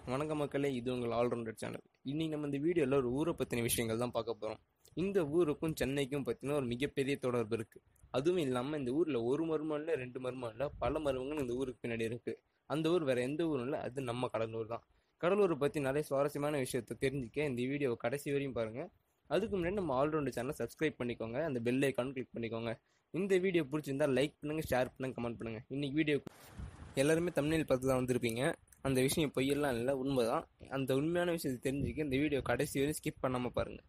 வணக்கம் மக்களே இது உங்கள் ஆல்ரவுண்டர் சேனல் இன்னைக்கு நம்ம இந்த வீடியோவில் ஒரு ஊரை பற்றின விஷயங்கள் தான் பார்க்க போகிறோம் இந்த ஊருக்கும் சென்னைக்கும் பற்றின ஒரு மிகப்பெரிய தொடர்பு இருக்குது அதுவும் இல்லாமல் இந்த ஊரில் ஒரு மர்மம் இல்லை ரெண்டு மர்மம் இல்லை பல மர்மங்கள் இந்த ஊருக்கு பின்னாடி இருக்குது அந்த ஊர் வேறு எந்த ஊரும் இல்லை அது நம்ம கடலூர் தான் கடலூரை பற்றி நிறைய சுவாரஸ்யமான விஷயத்தை தெரிஞ்சுக்க இந்த வீடியோவை கடைசி வரையும் பாருங்கள் அதுக்கு முன்னாடி நம்ம ஆல்ரவுண்டர் சேனலை சப்ஸ்கிரைப் பண்ணிக்கோங்க அந்த பெல் ஐக்கான் கிளிக் பண்ணிக்கோங்க இந்த வீடியோ பிடிச்சிருந்தா லைக் பண்ணுங்கள் ஷேர் பண்ணுங்கள் கமெண்ட் பண்ணுங்கள் இன்னைக்கு வீடியோ எல்லாருமே தமிழில் பார்த்து தான் வந்திருப்பீங்க அந்த விஷயம் பொய்யெல்லாம் இல்லை உண்மைதான் அந்த உண்மையான விஷயத்தை தெரிஞ்சுக்க இந்த வீடியோ கடைசி வரை ஸ்கிப் பண்ணாமல் பாருங்கள்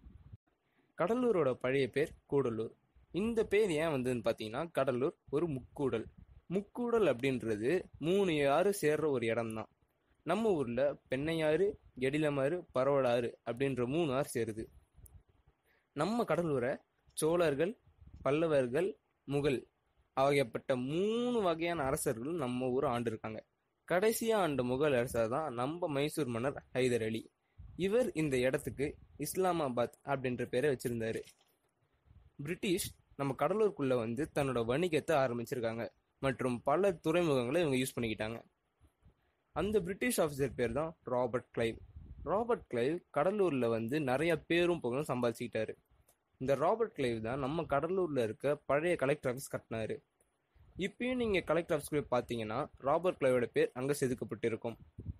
கடலூரோட பழைய பேர் கூடலூர் இந்த பேர் ஏன் வந்ததுன்னு பார்த்தீங்கன்னா கடலூர் ஒரு முக்கூடல் முக்கூடல் அப்படின்றது மூணு ஆறு சேர்ற ஒரு இடம்தான் நம்ம ஊரில் பெண்ணையாறு கெடிலமாறு பரவலாறு அப்படின்ற மூணு ஆறு சேருது நம்ம கடலூரை சோழர்கள் பல்லவர்கள் முகல் ஆகியப்பட்ட மூணு வகையான அரசர்கள் நம்ம ஊர் ஆண்டிருக்காங்க கடைசியா ஆண்ட முகல் அரசர் தான் நம்ம மைசூர் மன்னர் ஹைதர் அலி இவர் இந்த இடத்துக்கு இஸ்லாமாபாத் அப்படின்ற பேரை வச்சிருந்தாரு பிரிட்டிஷ் நம்ம கடலூருக்குள்ள வந்து தன்னோட வணிகத்தை ஆரம்பிச்சிருக்காங்க மற்றும் பல துறைமுகங்களை இவங்க யூஸ் பண்ணிக்கிட்டாங்க அந்த பிரிட்டிஷ் ஆஃபீஸர் பேர் தான் ராபர்ட் கிளைவ் ராபர்ட் கிளைவ் கடலூர்ல வந்து நிறைய பேரும் புகழும் சம்பாதிச்சுக்கிட்டாரு இந்த ராபர்ட் கிளைவ் தான் நம்ம கடலூர்ல இருக்க பழைய கலெக்டர் ஆஃபீஸ் கட்டினாரு இப்பயும் நீங்க கலெக்டர் ஆஃபீஸ் போய் பார்த்தீங்கன்னா ராபர்ட் கிளைவோட பேர் அங்க செதுக்கப்பட்டிருக்கும்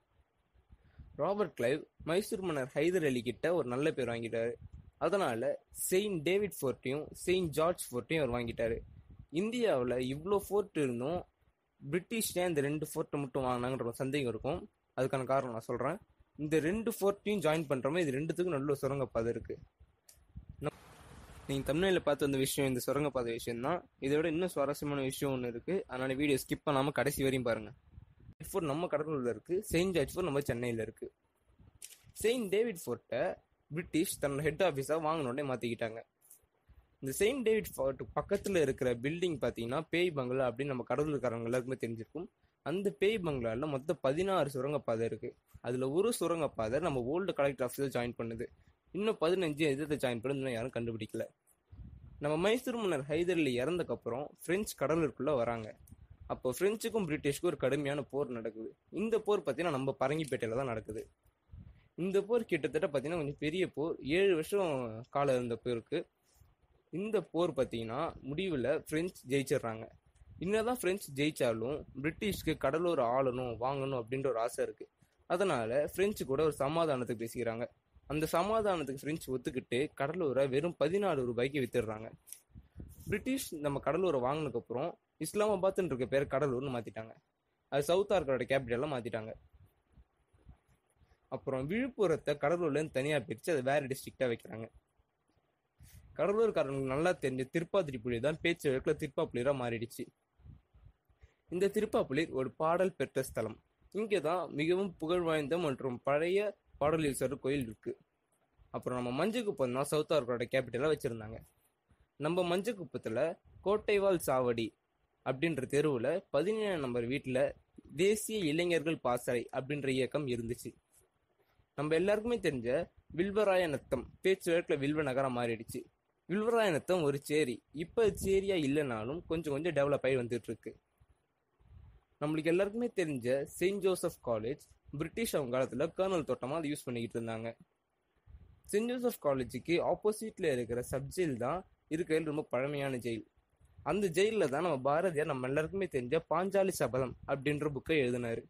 ராபர்ட் கிளைவ் மைசூர் மன்னர் ஹைதர் அலி கிட்ட ஒரு நல்ல பேர் வாங்கிட்டாரு அதனால செயின்ட் டேவிட் ஃபோர்ட்டையும் செயின்ட் ஜார்ஜ் ஃபோர்ட்டையும் அவர் வாங்கிட்டாரு இந்தியாவில் இவ்வளோ ஃபோர்ட் இருந்தும் பிரிட்டிஷ் ஏன் இந்த ரெண்டு ஃபோர்ட்டை மட்டும் வாங்கினாங்கன்ற ஒரு சந்தேகம் இருக்கும் அதுக்கான காரணம் நான் சொல்கிறேன் இந்த ரெண்டு ஃபோர்ட்டையும் ஜாயின் பண்ணுற மாதிரி இது ரெண்டுத்துக்கும் நல்ல ஒரு சுரங்கப்பாதை இருக்குது நீங்கள் தமிழில் பார்த்து வந்த விஷயம் இந்த சுரங்கப்பாதை விஷயம் தான் இதை விட இன்னும் சுவாரஸ்யமான விஷயம் ஒன்று இருக்குது அதனால வீடியோ ஸ்கிப் பண்ணாமல் கடைசி வரையும் பாருங்கள் ஃபோர்ட் நம்ம கடலூரில் இருக்குது செயின்ட் ஜார்ஜ் ஃபோர்ட் நம்ம சென்னையில் இருக்குது செயின்ட் டேவிட் ஃபோர்ட்டை பிரிட்டிஷ் தன்னோட ஹெட் ஆஃபீஸாக வாங்கினோடனே மாற்றிக்கிட்டாங்க இந்த செயின்ட் டேவிட் ஃபோர்ட் பக்கத்தில் இருக்கிற பில்டிங் பார்த்தீங்கன்னா பேய் பங்களா அப்படின்னு நம்ம கடலூர்காரங்க எல்லாருக்குமே தெரிஞ்சிருக்கும் அந்த பேய் பங்களாவில் மொத்தம் பதினாறு சுரங்கப்பாதை இருக்குது அதில் ஒரு சுரங்கப்பாதை நம்ம ஓல்டு கலெக்டர் ஆஃபீஸில் ஜாயின் பண்ணுது இன்னும் பதினஞ்சு எதிர்த்து ஜாயின் பண்ணி இன்னும் யாரும் கண்டுபிடிக்கல நம்ம மைசூர் மன்னர் ஹைதர் அலி இறந்தக்கப்புறம் பிரெஞ்சு கடலூருக்குள்ளே வராங்க அப்போ பிரெஞ்சுக்கும் பிரிட்டிஷ்க்கும் ஒரு கடுமையான போர் நடக்குது இந்த போர் பார்த்தீங்கன்னா நம்ம பரங்கிப்பேட்டையில் தான் நடக்குது இந்த போர் கிட்டத்தட்ட பார்த்தீங்கன்னா கொஞ்சம் பெரிய போர் ஏழு வருஷம் காலம் இருந்த போருக்கு இந்த போர் பார்த்தீங்கன்னா முடிவில் பிரெஞ்சு ஜெயிச்சிடுறாங்க இன்னதான் பிரெஞ்சு ஜெயிச்சாலும் பிரிட்டிஷ்க்கு கடலூர் ஆளணும் வாங்கணும் அப்படின்ற ஒரு ஆசை இருக்கு அதனால பிரெஞ்சு கூட ஒரு சமாதானத்துக்கு பேசிக்கிறாங்க அந்த சமாதானத்துக்கு பிரெஞ்சு ஒத்துக்கிட்டு கடலூரை வெறும் பதினாலு ரூபாய்க்கு வித்துடுறாங்க பிரிட்டிஷ் நம்ம கடலூரை வாங்கினதுக்கப்புறம் இஸ்லாமாபாத்னு இருக்க பேர் கடலூர்னு மாத்திட்டாங்க அது சவுத் ஆர்க்கரோட கேபிட்டலாக மாத்திட்டாங்க அப்புறம் விழுப்புரத்தை கடலூர்லேருந்து தனியாக பிரித்து அதை வேற டிஸ்ட்ரிக்டாக வைக்கிறாங்க கடலூர்காரங்களுக்கு நல்லா தெரிஞ்ச திருப்பாதிரி புலி தான் பேச்சு வழக்கில் திருப்பாப்புலியராக மாறிடுச்சு இந்த திருப்பாப்புலிர் ஒரு பாடல் பெற்ற ஸ்தலம் இங்கே தான் மிகவும் புகழ் வாய்ந்த மற்றும் பழைய பாடலீஸ்வரர் கோயில் இருக்கு அப்புறம் நம்ம மஞ்சக்குப்பம் தான் சவுத் ஆர்க்கரோட கேபிட்டலாக வச்சுருந்தாங்க நம்ம மஞ்சக்குப்பத்தில் கோட்டைவால் சாவடி அப்படின்ற தெருவில் பதினேழாம் நம்பர் வீட்டில் தேசிய இளைஞர்கள் பாசறை அப்படின்ற இயக்கம் இருந்துச்சு நம்ம எல்லாருக்குமே தெரிஞ்ச வில்வராய நத்தம் பேச்சு வழக்கில் வில்வ நகரம் மாறிடுச்சு வில்வராய நத்தம் ஒரு சேரி இப்போ சேரியா இல்லைனாலும் கொஞ்சம் கொஞ்சம் டெவலப் ஆகி வந்துட்டு இருக்கு நம்மளுக்கு எல்லாருக்குமே தெரிஞ்ச செயின்ட் ஜோசப் காலேஜ் பிரிட்டிஷ் அவங்க காலத்தில் கர்னல் தோட்டமாக அதை யூஸ் பண்ணிக்கிட்டு இருந்தாங்க செயின்ட் ஜோசப் காலேஜுக்கு ஆப்போசிட்ல இருக்கிற சப் ஜெயில் தான் இருக்கிறது ரொம்ப பழமையான ஜெயில் அந்த ஜெயிலில் தான் நம்ம பாரதியார் நம்ம எல்லாருக்குமே தெரிஞ்ச பாஞ்சாலி சபதம் அப்படின்ற புக்கை எழுதினாரு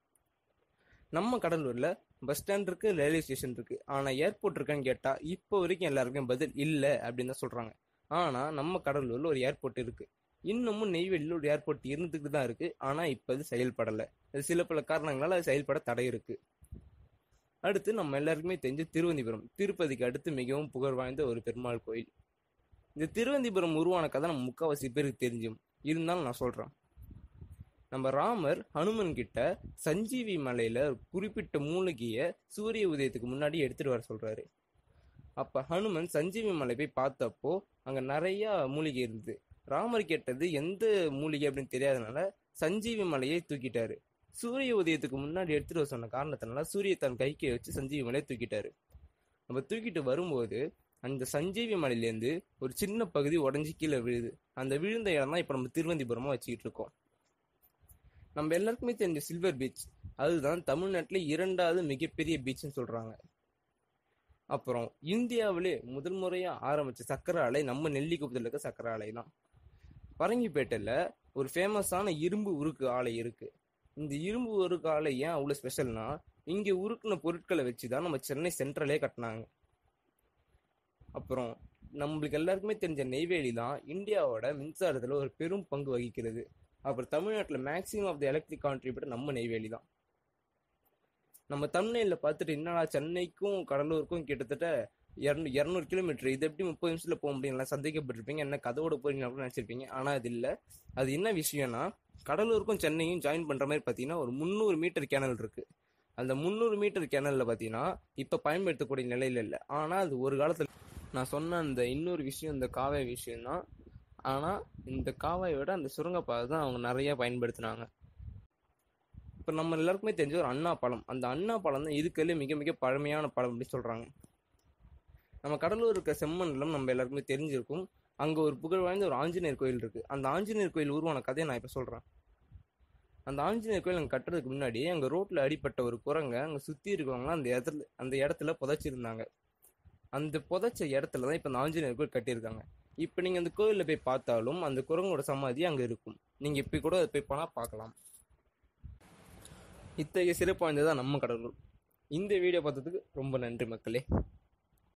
நம்ம கடலூர்ல பஸ் ஸ்டாண்ட் இருக்கு ரயில்வே ஸ்டேஷன் இருக்கு ஆனா ஏர்போர்ட் இருக்கான்னு கேட்டா இப்போ வரைக்கும் எல்லாருக்கும் பதில் இல்ல அப்படின்னு தான் சொல்றாங்க ஆனா நம்ம கடலூர்ல ஒரு ஏர்போர்ட் இருக்கு இன்னமும் நெய்வேலியில் ஒரு ஏர்போர்ட் இருந்துட்டு தான் இருக்கு ஆனா இப்ப அது செயல்படல அது சில பல காரணங்களால அது செயல்பட தடை இருக்கு அடுத்து நம்ம எல்லாருக்குமே தெரிஞ்ச திருவந்திபுரம் திருப்பதிக்கு அடுத்து மிகவும் புகழ் வாய்ந்த ஒரு பெருமாள் கோயில் இந்த திருவந்திபுரம் உருவான கதை நம்ம முக்காவாசி பேருக்கு தெரிஞ்சும் இருந்தாலும் நான் சொல்றேன் நம்ம ராமர் ஹனுமன் கிட்ட சஞ்சீவி மலையில ஒரு குறிப்பிட்ட மூலிகைய சூரிய உதயத்துக்கு முன்னாடி எடுத்துட்டு வர சொல்றாரு அப்ப ஹனுமன் சஞ்சீவி மலை போய் பார்த்தப்போ அங்க நிறைய மூலிகை இருந்தது ராமர் கேட்டது எந்த மூலிகை அப்படின்னு தெரியாதனால சஞ்சீவி மலையை தூக்கிட்டாரு சூரிய உதயத்துக்கு முன்னாடி எடுத்துட்டு வர சொன்ன காரணத்தினால சூரிய தன் கைக்கு வச்சு சஞ்சீவி மலையை தூக்கிட்டாரு நம்ம தூக்கிட்டு வரும்போது அந்த சஞ்சீவி மலையிலேருந்து ஒரு சின்ன பகுதி உடஞ்சி கீழே விழுது அந்த விழுந்த இடம் தான் இப்போ நம்ம திருவந்திபுரமா வச்சுக்கிட்டு இருக்கோம் நம்ம எல்லாருக்குமே தெரிஞ்ச சில்வர் பீச் அதுதான் தமிழ்நாட்டில் இரண்டாவது மிகப்பெரிய பீச்னு சொல்றாங்க அப்புறம் இந்தியாவிலே முதல் முறையா ஆரம்பிச்ச சக்கரை ஆலை நம்ம நெல்லிக்குப்பத்தில் இருக்க சக்கரை ஆலை தான் பரங்கிப்பேட்டையில் ஒரு ஃபேமஸான இரும்பு உருக்கு ஆலை இருக்கு இந்த இரும்பு உருக்கு ஆலை ஏன் அவ்வளோ ஸ்பெஷல்னா இங்கே உருக்குன பொருட்களை வச்சு தான் நம்ம சென்னை சென்ட்ரலே கட்டினாங்க அப்புறம் நம்மளுக்கு எல்லாருக்குமே தெரிஞ்ச நெய்வேலி தான் இந்தியாவோட மின்சாரத்தில் ஒரு பெரும் பங்கு வகிக்கிறது அப்புறம் தமிழ்நாட்டில் maximum of the electric contributor நம்ம நெய்வேலி தான் நம்ம தமிழ்நாட்டில் பார்த்துட்டு என்னடா சென்னைக்கும் கடலூருக்கும் கிட்டத்தட்ட இரநூ இரநூறு கிலோமீட்டர் இது எப்படி முப்பது நிமிஷத்தில் போக முடியும்லாம் சந்தேகப்பட்டிருப்பீங்க என்ன கதவோட போறீங்க அப்படின்னு நினச்சிருப்பீங்க ஆனால் அது இல்லை அது என்ன விஷயம்னா கடலூருக்கும் சென்னையும் ஜாயின் பண்ணுற மாதிரி பார்த்தீங்கன்னா ஒரு முந்நூறு மீட்டர் கேனல் இருக்கு அந்த முந்நூறு மீட்டர் கேனலில் பார்த்தீங்கன்னா இப்போ பயன்படுத்தக்கூடிய நிலையில் இல்லை ஆனால் அது ஒரு காலத்தில் நான் சொன்ன அந்த இன்னொரு விஷயம் இந்த காவாய் விஷயம்தான் ஆனால் இந்த காவாயை விட அந்த சுரங்கப்பாதை தான் அவங்க நிறைய பயன்படுத்தினாங்க இப்போ நம்ம எல்லாருக்குமே தெரிஞ்ச ஒரு அண்ணா பழம் அந்த அண்ணா பழம் தான் இதுக்கல்லே மிக மிக பழமையான பழம் அப்படின்னு சொல்கிறாங்க நம்ம கடலூர் இருக்க செம்மண்ணிலும் நம்ம எல்லாருக்குமே தெரிஞ்சிருக்கும் அங்கே ஒரு புகழ் வாய்ந்த ஒரு ஆஞ்சநேயர் கோயில் இருக்குது அந்த ஆஞ்சநேயர் கோயில் உருவான கதையை நான் இப்போ சொல்கிறேன் அந்த ஆஞ்சநேயர் கோயில் அங்கே கட்டுறதுக்கு முன்னாடி அங்கே ரோட்டில் அடிப்பட்ட ஒரு குரங்கை அங்கே சுற்றி இருக்கவங்களாம் அந்த இடத்துல அந்த இடத்துல புதைச்சிருந்தாங்க அந்த புதைச்ச இடத்துல தான் இப்போ அந்த ஆஞ்சநேயர் கோயில் கட்டியிருக்காங்க இப்போ நீங்கள் அந்த கோயிலில் போய் பார்த்தாலும் அந்த குரங்கோட சமாதி அங்கே இருக்கும் நீங்கள் இப்போ கூட அதை போய் போனால் பார்க்கலாம் இத்தகைய சிறப்பு வாய்ந்ததான் நம்ம கடலூர் இந்த வீடியோ பார்த்ததுக்கு ரொம்ப நன்றி மக்களே